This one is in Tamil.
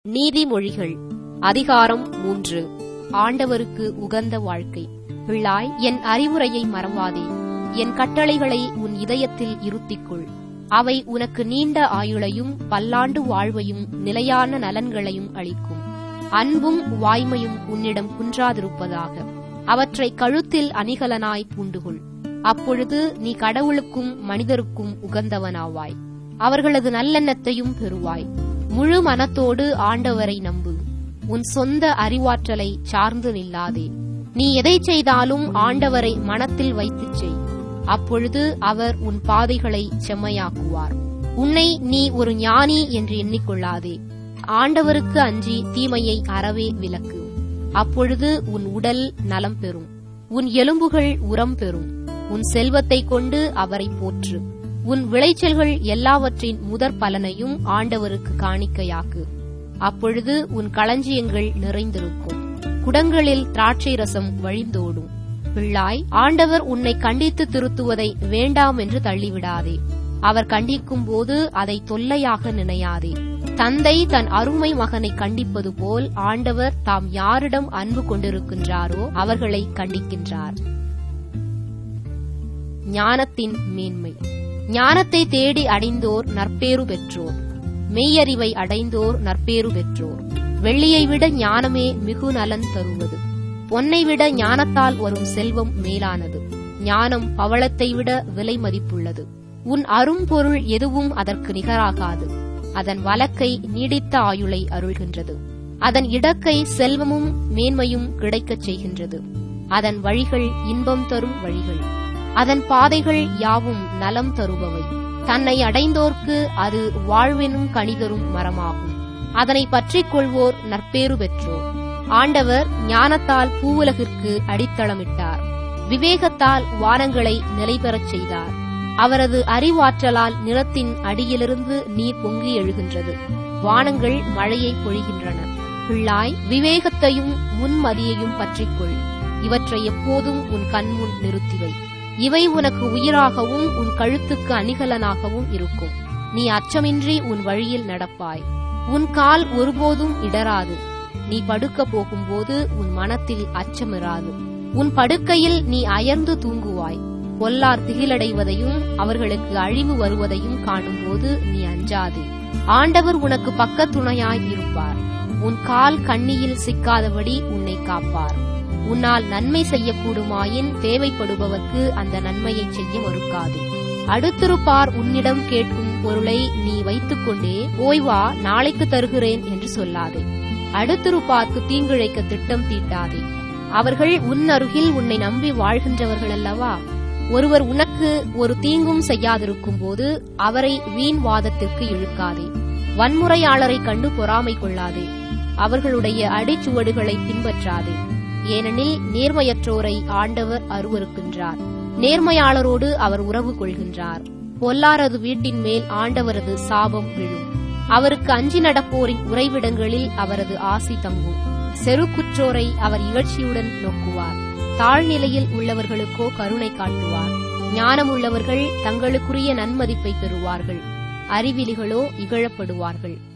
நீதிமொழிகள் அதிகாரம் மூன்று ஆண்டவருக்கு உகந்த வாழ்க்கை பிள்ளாய் என் அறிவுரையை மறவாதே என் கட்டளைகளை உன் இதயத்தில் இருத்திக்கொள் அவை உனக்கு நீண்ட ஆயுளையும் பல்லாண்டு வாழ்வையும் நிலையான நலன்களையும் அளிக்கும் அன்பும் வாய்மையும் உன்னிடம் குன்றாதிருப்பதாக அவற்றை கழுத்தில் அணிகலனாய் பூண்டுகொள் அப்பொழுது நீ கடவுளுக்கும் மனிதருக்கும் உகந்தவனாவாய் அவர்களது நல்லெண்ணத்தையும் பெறுவாய் முழு மனத்தோடு ஆண்டவரை நம்பு உன் சொந்த அறிவாற்றலை சார்ந்து நில்லாதே நீ எதை செய்தாலும் ஆண்டவரை மனத்தில் வைத்துச் செய் அப்பொழுது அவர் உன் பாதைகளை செம்மையாக்குவார் உன்னை நீ ஒரு ஞானி என்று எண்ணிக்கொள்ளாதே ஆண்டவருக்கு அஞ்சி தீமையை அறவே விலக்கு அப்பொழுது உன் உடல் நலம் பெறும் உன் எலும்புகள் உரம் பெறும் உன் செல்வத்தைக் கொண்டு அவரை போற்று உன் விளைச்சல்கள் எல்லாவற்றின் முதற் பலனையும் ஆண்டவருக்கு காணிக்கையாக்கு அப்பொழுது உன் களஞ்சியங்கள் நிறைந்திருக்கும் குடங்களில் திராட்சை ரசம் வழிந்தோடும் பிள்ளாய் ஆண்டவர் உன்னை கண்டித்து திருத்துவதை வேண்டாம் என்று தள்ளிவிடாதே அவர் கண்டிக்கும் போது அதை தொல்லையாக நினையாதே தந்தை தன் அருமை மகனை கண்டிப்பது போல் ஆண்டவர் தாம் யாரிடம் அன்பு கொண்டிருக்கின்றாரோ அவர்களை கண்டிக்கின்றார் ஞானத்தின் மேன்மை ஞானத்தை தேடி அடைந்தோர் நற்பேறு பெற்றோர் மெய்யறிவை அடைந்தோர் நற்பேறு பெற்றோர் வெள்ளியை விட ஞானமே மிகு நலன் தருவது பொன்னை விட ஞானத்தால் வரும் செல்வம் மேலானது ஞானம் பவளத்தை விட விலை மதிப்புள்ளது உன் அரும்பொருள் எதுவும் அதற்கு நிகராகாது அதன் வழக்கை நீடித்த ஆயுளை அருள்கின்றது அதன் இடக்கை செல்வமும் மேன்மையும் கிடைக்கச் செய்கின்றது அதன் வழிகள் இன்பம் தரும் வழிகள் அதன் பாதைகள் யாவும் நலம் தருபவை தன்னை அடைந்தோர்க்கு அது வாழ்வெனும் கனிதரும் மரமாகும் அதனை பற்றிக் கொள்வோர் நற்பேறு பெற்றோர் ஆண்டவர் ஞானத்தால் பூவுலகிற்கு அடித்தளமிட்டார் விவேகத்தால் வானங்களை நிலைபெறச் செய்தார் அவரது அறிவாற்றலால் நிலத்தின் அடியிலிருந்து நீர் பொங்கி எழுகின்றது வானங்கள் மழையை பொழிகின்றன பிள்ளாய் விவேகத்தையும் முன்மதியையும் பற்றிக்கொள் இவற்றை எப்போதும் உன் கண்முன் நிறுத்திவை இவை உனக்கு உயிராகவும் உன் கழுத்துக்கு அணிகலனாகவும் இருக்கும் நீ அச்சமின்றி உன் வழியில் நடப்பாய் உன் கால் ஒருபோதும் இடராது நீ படுக்க போகும்போது உன் மனத்தில் அச்சமிராது உன் படுக்கையில் நீ அயர்ந்து தூங்குவாய் பொல்லார் திகிலடைவதையும் அவர்களுக்கு அழிவு வருவதையும் காணும்போது நீ அஞ்சாதே ஆண்டவர் உனக்கு பக்கத்துணையாய் இருப்பார் உன் கால் கண்ணியில் சிக்காதபடி உன்னை காப்பார் உன்னால் நன்மை செய்யக்கூடுமாயின் தேவைப்படுபவர்க்கு அந்த நன்மையை செய்ய மறுக்காதே அடுத்திருப்பார் உன்னிடம் கேட்கும் பொருளை நீ வைத்துக்கொண்டே ஓய்வா நாளைக்கு தருகிறேன் என்று சொல்லாதே அடுத்திருப்பார்க்கு தீங்கிழைக்க திட்டம் தீட்டாதே அவர்கள் உன் அருகில் உன்னை நம்பி வாழ்கின்றவர்கள் அல்லவா ஒருவர் உனக்கு ஒரு தீங்கும் செய்யாதிருக்கும் போது அவரை வீண் வாதத்திற்கு இழுக்காதே வன்முறையாளரை கண்டு பொறாமை கொள்ளாதே அவர்களுடைய அடிச்சுவடுகளை பின்பற்றாதே ஏனெனில் நேர்மையற்றோரை ஆண்டவர் அருவருக்கின்றார் நேர்மையாளரோடு அவர் உறவு கொள்கின்றார் பொல்லாரது வீட்டின் மேல் ஆண்டவரது சாபம் விழும் அவருக்கு அஞ்சி நடப்போரின் உறைவிடங்களில் அவரது ஆசி தங்கும் செருக்குற்றோரை அவர் இகழ்ச்சியுடன் நோக்குவார் தாழ்நிலையில் உள்ளவர்களுக்கோ கருணை காட்டுவார் ஞானமுள்ளவர்கள் தங்களுக்குரிய நன்மதிப்பை பெறுவார்கள் அறிவிலிகளோ இகழப்படுவார்கள்